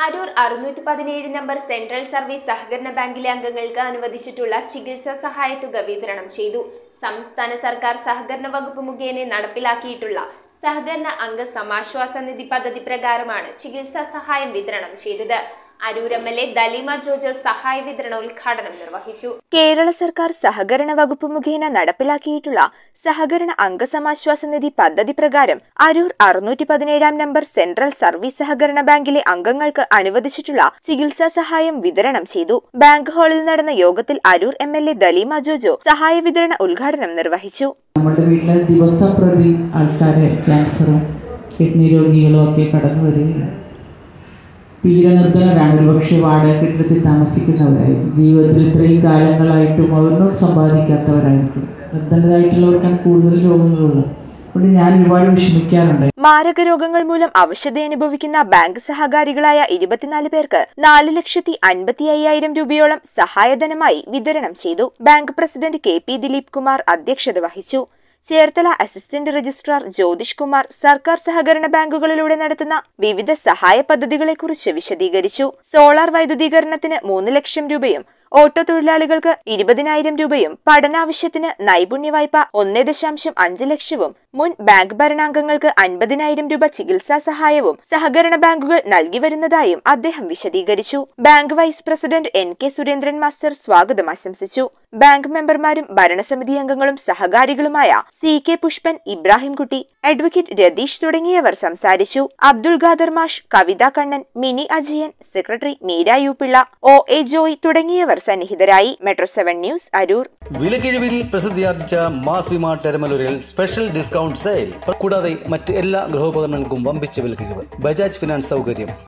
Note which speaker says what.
Speaker 1: അരൂർ അറുന്നൂറ്റി പതിനേഴ് number central service സഹകരണ ബാങ്കിലെ അംഗങ്ങൾക്ക് അനുവദിച്ചിട്ടുള്ള ചികിത്സാ സഹായത്തുക വിതരണം ചെയ്തു സംസ്ഥാന സർക്കാർ സഹകരണ വകുപ്പ് മുഖേന നടപ്പിലാക്കിയിട്ടുള്ള സഹകരണ അംഗ സമാശ്വാസ നിധി പദ്ധതി പ്രകാരമാണ് ചികിത്സാ സഹായം വിതരണം ചെയ്തത് Aroor M L A Daleema Jojo സഹായ വിതരണ ഉദ്ഘാടനം നിർവഹിച്ചു
Speaker 2: കേരള സർക്കാർ സഹകരണ വകുപ്പ് മുഖേന നടപ്പിലാക്കിയിട്ടുള്ള സഹകരണ അംഗസമാശ്വാസ നിധി പദ്ധതി പ്രകാരം അരൂർ അറുന്നൂറ്റി പതിനേഴാം നമ്പർ സെൻട്രൽ സർവീസ് സഹകരണ ബാങ്കിലെ അംഗങ്ങൾക്ക് അനുവദിച്ചിട്ടുള്ള ചികിത്സാ സഹായം വിതരണം ചെയ്തു ബാങ്ക് ഹാളിൽ നടന്ന യോഗത്തിൽ Aroor M L A Daleema Jojo സഹായ വിതരണ ഉദ്ഘാടനം നിർവഹിച്ചു
Speaker 3: നമ്മുടെ വീട്ടിൽ ദിവസം പ്രതി ആൾക്കാരെ ക്യാൻസറും കിഡ്നി രോഗികളും ഒക്കെ കടന്നു വരികയാണ് തീരെ നിർദ്ധനരാണ് ഒരുപക്ഷെ വാടക കെട്ടിടത്തിൽ താമസിക്കുന്നവരായിരിക്കും ജീവിതത്തിൽ ഇത്രയും കാലങ്ങളായിട്ടും അവരൊന്നും സമ്പാദിക്കാത്തവരായിരിക്കും നിർദ്ധനരായിട്ടുള്ളവർക്കാണ് കൂടുതൽ രോഗങ്ങളുള്ളത് അതുകൊണ്ട് ഞാൻ ഒരുപാട് വിഷമിക്കാറുണ്ട്
Speaker 2: മാരക രോഗങ്ങൾ മൂലം അവശത അനുഭവിക്കുന്ന ബാങ്ക് സഹകാരികളായ ഇരുപത്തിനാല് പേർക്ക് നാല് ലക്ഷത്തി അൻപത്തി അയ്യായിരം രൂപയോളം സഹായധനമായി വിതരണം ചെയ്തു bank president K P Dileep Kumar അധ്യക്ഷത വഹിച്ചു ചേർത്തല അസിസ്റ്റന്റ് രജിസ്ട്രാർ ജ്യോതിഷ് കുമാർ സർക്കാർ സഹകരണ ബാങ്കുകളിലൂടെ നടത്തുന്ന വിവിധ സഹായ പദ്ധതികളെക്കുറിച്ച് വിശദീകരിച്ചു സോളാർ വൈദ്യുതീകരണത്തിന് മൂന്ന് ലക്ഷം രൂപയും ഓട്ടോ തൊഴിലാളികൾക്ക് ഇരുപതിനായിരം രൂപയും പഠനാവശ്യത്തിന് നൈപുണ്യ വായ്പ ഒന്ന് ദശാംശം അഞ്ച് ലക്ഷവും മുൻ ബാങ്ക് ഭരണാംഗങ്ങൾക്ക് അൻപതിനായിരം രൂപ ചികിത്സാ സഹായവും സഹകരണ ബാങ്കുകൾ നൽകി വരുന്നതായും അദ്ദേഹം വിശദീകരിച്ചു bank vice president N K Surendran master സ്വാഗതം ആശംസിച്ചു ബാങ്ക് മെമ്പർമാരും ഭരണസമിതി അംഗങ്ങളും സഹകാരികളുമായ C K Pushpan Ibrahimkutty advocate Ratheesh തുടങ്ങിയവർ സംസാരിച്ചു അബ്ദുൾ ഖാദർ മാഷ് Kavitha Kannan Mini Ajayan secretary Meera U Pillai O A Joy തുടങ്ങിയവർ സന്നിഹിതരായി മെട്രോ സെവൻ ന്യൂസ് അരൂർ
Speaker 4: വിലക്കിഴിവിൽ പ്രസിദ്ധിയാർജിച്ച മാസ് വിമ ടെർമലൂരിൽ സ്പെഷ്യൽ ഡിസ്കൗണ്ട് സെയിൽ കൂടാതെ മറ്റ് എല്ലാ ഗൃഹോപകരണങ്ങൾക്കും വമ്പിച്ച വിലക്കിഴിവ് ബജാജ് ഫിനാൻസ് സൗകര്യം